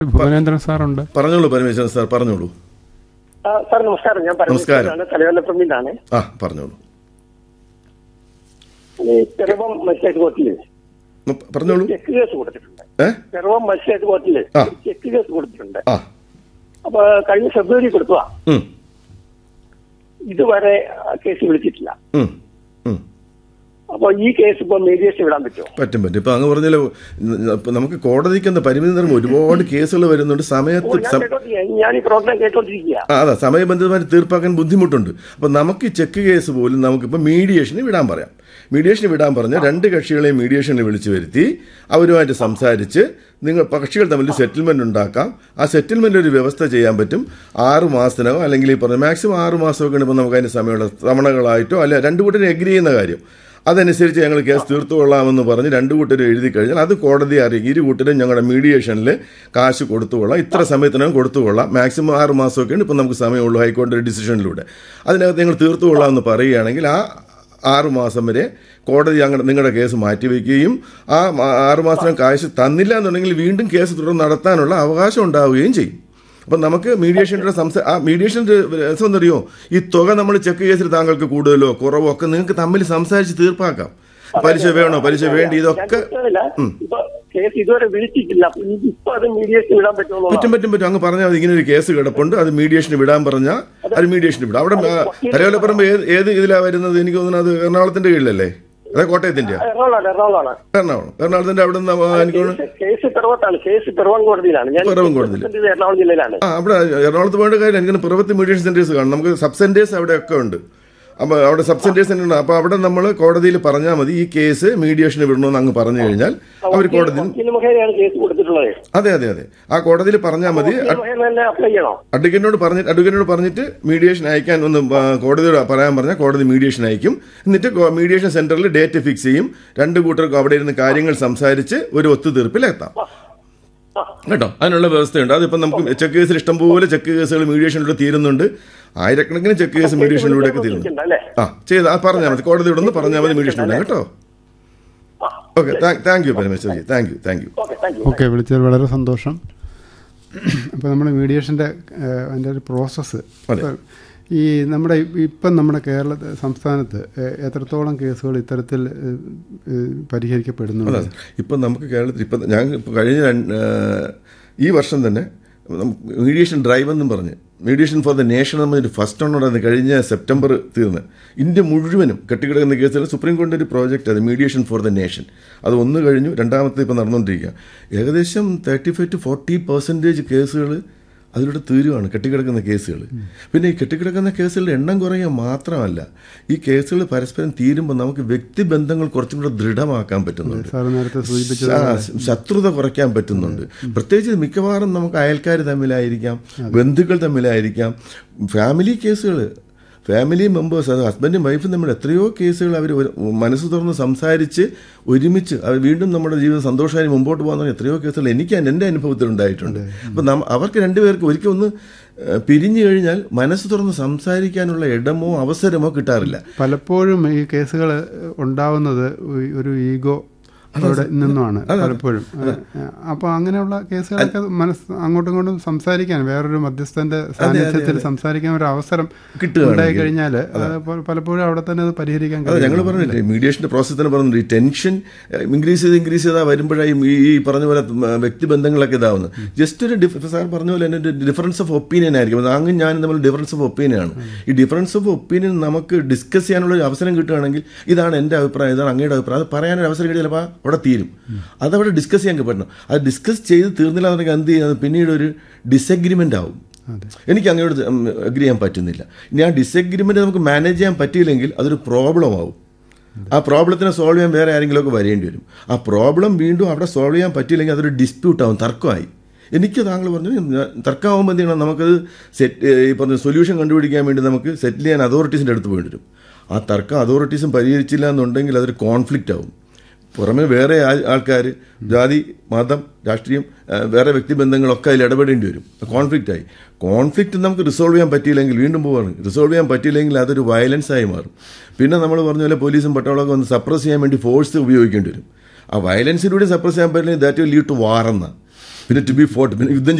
ഭുവനേന്ദ്രൻ സാറുണ്ട് പറഞ്ഞോളൂ പരമേശ്വരൻ സാർ പറഞ്ഞോളൂ ആ, സാർ നമസ്കാരം ഞാൻ നമസ്കാരം. പരമേശ്വരനാണ് തലവല്ലപ്പറമ്പിലാണ് ആ പറഞ്ഞോളൂ ഈ പിറവം മജിസ്ട്രേറ്റ് കോർട്ടില് ഉം, പറഞ്ഞോളൂ ചെക്ക് കേസ് കൊടുത്തിട്ടുണ്ട് ഏ പിറവം മജിസ്ട്രേറ്റ് കോർട്ടില് ആ. ഒരു ചെക്ക് കേസ് കൊടുത്തിട്ടുണ്ട് ആ അപ്പൊ കഴിഞ്ഞ ഫെബ്രുവരി കൊടുത്തതാ ഉം, ഇതുവരെ ആ കേസ് വിളിച്ചിട്ടില്ല ഉം, ഉം. അപ്പൊ ഈ കേസ് ഇപ്പൊ മീഡിയേഷൻ വിടാൻ പറ്റുമോ പറ്റും പറ്റും ഇപ്പൊ അങ്ങ് പറഞ്ഞല്ലോ ഇപ്പൊ നമുക്ക് കോടതിക്ക് എന്താ പരിമിതി നിറം ഒരുപാട് കേസുകൾ വരുന്നുണ്ട് ഓ, സമയത്ത് ഞാൻ സം- കേട്ടോണ്ടിരിക്കുക ഞാൻ ഈ പ്രോഗ്രാം കേട്ടോണ്ടിരിക്കുക ആ, അതാ സമയബന്ധിതമായി തീർപ്പാക്കാൻ ബുദ്ധിമുട്ടുണ്ട് അപ്പൊ നമുക്ക് ഈ ചെക്ക് കേസ് പോലും നമുക്കിപ്പോ മീഡിയേഷന് വിടാൻ പറയാം മീഡിയേഷന് വിടാൻ പറഞ്ഞ രണ്ട് കക്ഷികളെയും മീഡിയേഷന് വിളിച്ചു വരുത്തി അവരുമായിട്ട് സംസാരിച്ച് നിങ്ങൾ കക്ഷികൾ തമ്മിൽ സെറ്റിൽമെന്റ് ഉണ്ടാക്കാം ആ സെറ്റിൽമെന്റ് ഒരു വ്യവസ്ഥ ചെയ്യാൻ പറ്റും ആറ് മാസത്തിനകം അല്ലെങ്കിൽ ഈ പറഞ്ഞ മാക്സിമം ആറ് മാസമൊക്കെ ഇപ്പം നമുക്ക് അതിന് സമയമുള്ള തവണകളായിട്ടോ അല്ല രണ്ടു കൂട്ടരും എഗ്രി ചെയ്യുന്ന കാര്യം അതനുസരിച്ച് ഞങ്ങൾ കേസ് തീർത്തുകൊള്ളാമെന്ന് പറഞ്ഞ് രണ്ടു കൂട്ടരും എഴുതി കഴിഞ്ഞാൽ അത് കോടതി അറിയിക്കും ഇരു കൂട്ടരും ഞങ്ങളുടെ മീഡിയേഷനിൽ കാശ് കൊടുത്തുകൊള്ളാം ഇത്ര സമയത്തിനകം കൊടുത്തുകൊള്ളാം മാക്സിമം ആറ് മാസമൊക്കെയാണ് ഇപ്പം നമുക്ക് സമയമുള്ളൂ ഹൈക്കോടതി ഡിസിഷനിലൂടെ അതിനകത്ത് നിങ്ങൾ തീർത്തുകൊള്ളാമെന്ന് പറയുകയാണെങ്കിൽ ആ ആറ് മാസം വരെ കോടതി അങ്ങനെ നിങ്ങളുടെ കേസ് മാറ്റിവെക്കുകയും ആ മാ- ആറ് മാസം കാശ് തന്നില്ല എന്നുണ്ടെങ്കിൽ വീണ്ടും കേസ് തുടർന്ന് നടത്താനുള്ള അവകാശം ഉണ്ടാവുകയും ചെയ്യും അപ്പം നമുക്ക് മീഡിയേഷൻ്റെ സംസാ ആ മീഡിയേഷൻ്റെ രസം എന്നറിയോ ഈ തുക നമ്മൾ ചെക്ക് കേസിൽ താങ്കൾക്ക് കൂടുതലോ കുറവോ ഒക്കെ നിങ്ങൾക്ക് തമ്മിൽ സംസാരിച്ച് തീർപ്പാക്കാം പലിശ വേണോ പലിശ വേണ്ടി ഞാൻ ഇതൊക്കെ ചോദിച്ചതല്ല, ഇപ്പൊ കേസ് ഇതുവരെ വിളിച്ചിട്ടില്ല അപ്പൊ ഇനി ഇപ്പൊ അത് മീഡിയേഷൻ വിടാൻ പറ്റുമോ പറ്റും പറ്റും പറ്റും അങ്ങ് പറഞ്ഞാൽ മതി ഇങ്ങനെ ഒരു കേസ് കിടപ്പുണ്ട് അത് മീഡിയേഷന് വിടാൻ പറഞ്ഞാൽ അത് മീഡിയേഷന് വിടാം അവിടെ കരയോലപ്പറമ്പ് ഏത് ഏത് ഇതിലാണ് വരുന്നത് എനിക്ക് തോന്നുന്നത് അത് എറണാകുളത്തിന്റെ കീഴിലല്ലേ അതെ കോട്ടയത്തിന്റെ എറണാകുളമാണ് എറണാകുളമാണ് എറണാകുളം എറണാകുളത്തിന്റെ അവിടെ നിന്ന് എനിക്ക് തോന്നുന്നു കേസ് കേസ് പിറവത്താണ് കേസ് പിറവം കോടതിയിലാണ് ഞാൻ പിറവം കോടതിയിൽ. ഇത് എറണാകുളം ജില്ലയിലാണ് ആ അവിടെ എറണാകുളത്ത് പോകേണ്ട കാര്യം എനിക്ക് പിറവത്ത് മീഡിയേഷൻ സെന്റേഴ്സ് കാണും നമുക്ക് സബ് സെന്റേഴ്സ് അവിടെയൊക്കെ ഉണ്ട് അപ്പോൾ അവിടെ സബ് സെന്റേഴ്സ് ഉണ്ട് അപ്പോൾ അവിടെ നമ്മൾ കോടതിയിൽ പറഞ്ഞാൽ മതി ഈ കേസ് മീഡിയേഷന് വിടണമെന്ന് അങ്ങ് പറഞ്ഞു കഴിഞ്ഞാൽ അവർ കോടതിയിൽ വക്കീൽ മുഖേനയാണ് കേസ് കൊടുത്തിട്ടുള്ളത് അതെ അതെ അതെ ആ കോടതിയിൽ പറഞ്ഞാൽ മതി വക്കീൽ മുഖേന തന്നെ അപ്ലൈ ചെയ്യണോ അഡ്വക്കേറ്റിനോട് പറഞ്ഞിട്ട് അഡ്വക്കേറ്റിനോട് പറഞ്ഞിട്ട് മീഡിയേഷൻ അയക്കാൻ ഒന്ന് ആ, കോടതിയോട് പറയാൻ പറഞ്ഞാൽ കോടതി മീഡിയേഷൻ അയക്കും എന്നിട്ട് കോ- മീഡിയേഷൻ സെന്ററിൽ ഡേറ്റ് ഫിക്സ് ചെയ്യും രണ്ട് കൂട്ടർക്കും അവിടെ ഇരുന്ന് കാര്യങ്ങൾ സംസാരിച്ച് ഒരു ഒത്തുതീർപ്പിലെത്താം ആ. കേട്ടോ അതിനുള്ള വ്യവസ്ഥയുണ്ട് അതിപ്പം നമുക്ക് ചെക്ക് കേസിൽ ഇഷ്ടംപോലെ ചെക്ക് കേസുകൾ മീഡിയേഷനിലൂടെ തീരുന്നുണ്ട് ആയിരക്കണക്കിന് ചെക്ക് കേസ് മീഡിയേഷനിലൂടെ ഒക്കെ തീരുന്നു അല്ലേ ആ ചെയ്ത് ആ പറഞ്ഞാൽ മതി കോടതിയോട് ഒന്ന് പറഞ്ഞാൽ മതി മീഡിയേഷനിലൂടെ കേട്ടോ okay thank you പരമേശ്വരജി thank you thank you okay thank you okay വിളിച്ചതിൽ വളരെ സന്തോഷം അപ്പോൾ നമ്മൾ മീഡിയേഷൻ്റെ അതിൻ്റെ ഒരു പ്രോസസ്സ് അതെ. ഈ നമ്മുടെ ഇപ്പം നമ്മുടെ കേരള സംസ്ഥാനത്ത് ഏഹ്, എത്രത്തോളം കേസുകൾ ഇത്തരത്തിൽ ഏഹ്, ഏഹ്, പരിഹരിക്കപ്പെടുന്നുണ്ട് അതെ ഇപ്പം നമുക്ക് കേരളത്തിൽ ഇപ്പം ഞാൻ ഇപ്പം കഴിഞ്ഞ രണ്ട്, ഏഹ്, ഈ വർഷം തന്നെ നമുക്ക് മീഡിയേഷൻ ഡ്രൈവ് എന്നും പറഞ്ഞ് മീഡിയേഷൻ ഫോർ ദ നേഷൻ എന്ന് പറഞ്ഞൊരു ഫസ്റ്റ് ഓണറായിരുന്നു കഴിഞ്ഞ സെപ്റ്റംബർ തീർന്ന് ഇന്ത്യ മുഴുവനും കെട്ടിക്കിടക്കുന്ന കേസുകൾ സുപ്രീം കോടതി ഒരു പ്രോജക്റ്റ് അത് മീഡിയേഷൻ ഫോർ ദ നേഷൻ അത് ഒന്ന് കഴിഞ്ഞു രണ്ടാമത്തെ ഇപ്പം നടന്നുകൊണ്ടിരിക്കുക ഏകദേശം thirty five to forty percentage കേസുകൾ അതിലൂടെ തീരുവാണ് കെട്ടിക്കിടക്കുന്ന കേസുകൾ പിന്നെ ഈ കെട്ടിക്കിടക്കുന്ന കേസുകളുടെ എണ്ണം കുറയുക മാത്രമല്ല ഈ കേസുകൾ പരസ്പരം തീരുമ്പോൾ നമുക്ക് വ്യക്തിബന്ധങ്ങൾ കുറച്ചും കൂടെ ദൃഢമാക്കാൻ പറ്റുന്നുണ്ട് സാറ് നേരത്തെ സൂചിപ്പിച്ചത് ആ, ശത്രുത കുറയ്ക്കാൻ പറ്റുന്നുണ്ട് പ്രത്യേകിച്ച് മിക്കവാറും നമുക്ക് അയൽക്കാർ തമ്മിലായിരിക്കാം ബന്ധുക്കൾ തമ്മിലായിരിക്കാം ഫാമിലി കേസുകൾ ഫാമിലി മെമ്പേഴ്സ് അത് ഹസ്ബൻഡും വൈഫും തമ്മിൽ എത്രയോ കേസുകൾ അവർ മനസ്സ് തുറന്ന് സംസാരിച്ച് ഒരുമിച്ച് അവർ വീണ്ടും നമ്മുടെ ജീവിതം സന്തോഷമായി മുമ്പോട്ട് പോകാൻ തുടങ്ങിയ എത്രയോ കേസുകൾ എനിക്ക് എൻ്റെ അനുഭവത്തിൽ ഉണ്ടായിട്ടുണ്ട് അപ്പം നം അവർക്ക് രണ്ടുപേർക്ക് ഒരിക്കൽ ഒന്ന് ഏഹ്, പിരിഞ്ഞു കഴിഞ്ഞാൽ മനസ്സ് തുറന്ന് സംസാരിക്കാനുള്ള ഇടമോ അവസരമോ കിട്ടാറില്ല പലപ്പോഴും ഈ കേസുകൾ ഉണ്ടാവുന്നത് ഒരു- ഒരു ഈഗോ അവിടെ നിന്നുമാണ് പലപ്പോഴും അപ്പോൾ അങ്ങനെയുള്ള കേസുകളൊക്കെ മനസ്സ് അങ്ങോട്ടും ഇങ്ങോട്ടും സംസാരിക്കാൻ വേറൊരു മധ്യസ്ഥന്റെ സാന്നിധ്യത്തിൽ സംസാരിക്കാൻ ഒരു അവസരം കിട്ടുകയാണെങ്കിൽ. ഉണ്ടായി കഴിഞ്ഞാൽ പലപ്പോഴും അവിടെ തന്നെ അത് പരിഹരിക്കാൻ അതെ ഞങ്ങൾ കഴിയും പറഞ്ഞില്ലേ മീഡിയേഷന്റെ പ്രോസസ് തന്നെ പറഞ്ഞില്ല ഈ ടെൻഷൻ ഇൻക്രീസ് ചെയ്ത് ഇൻക്രീസ് ചെയ്താൽ വരുമ്പോഴായി ഈ ഈ പറഞ്ഞ പോലെ ഉം, വ്യക്തിബന്ധങ്ങളൊക്കെ ഇതാവുന്നത് ജസ്റ്റ് ഒരു ഡിഫ് സാർ പറഞ്ഞ പോലെ തന്നെ ഒരു ഡിഫറൻസ് ഓഫ് ഒപ്പീനിയൻ ആയിരിക്കും അത് അങ്ങും ഞാനും തമ്മിൽ ഡിഫറൻസ് ഓഫ് ഒപ്പീനിയൻ ആണ് ഈ ഡിഫറൻസ് ഓഫ് ഒപ്പീനിയൻ നമുക്ക് ഡിസ്കസ് ചെയ്യാനുള്ള ഒരു അവസരം കിട്ടുകയാണെങ്കിൽ ഇതാണ് എൻ്റെ അഭിപ്രായം ഇതാണ് അങ്ങയുടെ അഭിപ്രായം അത് പറയാനൊരു അവസരം കിട്ടിയാൽ ചിലപ്പോൾ അവിടെ തീരും അതവിടെ ഡിസ്കസ് ചെയ്യാൻ പറ്റണം അത് ഡിസ്കസ് ചെയ്ത് തീർന്നില്ല എന്നുണ്ടെങ്കിൽ എന്ത് ചെയ്യുന്നത് പിന്നീട് ഒരു ഡിസഗ്രിമെൻ്റ് ആവും എനിക്ക് അങ്ങോട്ട് അഗ്രി ചെയ്യാൻ പറ്റുന്നില്ല ഇനി ആ ഡിസഗ്രിമെന്റ് നമുക്ക് മാനേജ് ചെയ്യാൻ പറ്റിയില്ലെങ്കിൽ അതൊരു പ്രോബ്ലം ആവും ആ പ്രോബ്ലത്തിനെ സോൾവ് ചെയ്യാൻ വേറെ ആരെങ്കിലുമൊക്കെ വരേണ്ടി വരും ആ പ്രോബ്ലം വീണ്ടും അവിടെ സോൾവ് ചെയ്യാൻ പറ്റിയില്ലെങ്കിൽ അതൊരു ഡിസ്പ്യൂട്ട് ആവും തർക്കമായി എനിക്ക് താങ്കൾ പറഞ്ഞു ഞാൻ- തർക്കമാകുമ്പോൾ എന്ത് ചെയ്യണം നമുക്കത് സെറ്റ് ഈ പറഞ്ഞ സൊല്യൂഷൻ കണ്ടുപിടിക്കാൻ വേണ്ടി നമുക്ക് സെറ്റിൽ ചെയ്യാൻ അതോറിറ്റീസിൻ്റെ അടുത്ത് പോയിട്ട് വരും ആ തർക്കം അതോറിറ്റീസും പരിഹരിച്ചില്ല എന്നുണ്ടെങ്കിൽ അതൊരു കോൺഫ്ലിക്റ്റ് ആവും പുറമെ വേറെ ആൾക്കാർ ജാതി മതം രാഷ്ട്രീയം ആ, വേറെ വ്യക്തിബന്ധങ്ങളൊക്കെ അതിൽ ഇടപെടേണ്ടി വരും കോൺഫ്ലിക്റ്റ് ആയി കോൺഫ്ലിക്റ്റ് നമുക്ക് റിസോൾവ് ചെയ്യാൻ പറ്റിയില്ലെങ്കിൽ വീണ്ടും പോവാണ് റിസോൾവ് ചെയ്യാൻ പറ്റിയില്ലെങ്കിൽ അതൊരു വയലൻസ് ആയി മാറും പിന്നെ നമ്മൾ പറഞ്ഞ പോലെ പോലീസും പട്ടാളമൊക്കെ വന്ന് സപ്രസ് ചെയ്യാൻ വേണ്ടി ഫോഴ്സ് ഉപയോഗിക്കേണ്ടി വരും ആ വയലൻസിലൂടെ സപ്രസ് ചെയ്യാൻ പറ്റില്ലെങ്കിൽ that will lead to war എന്ന പിന്നെ ടു ബി ഫോർട്ട് പിന്നെ യുദ്ധം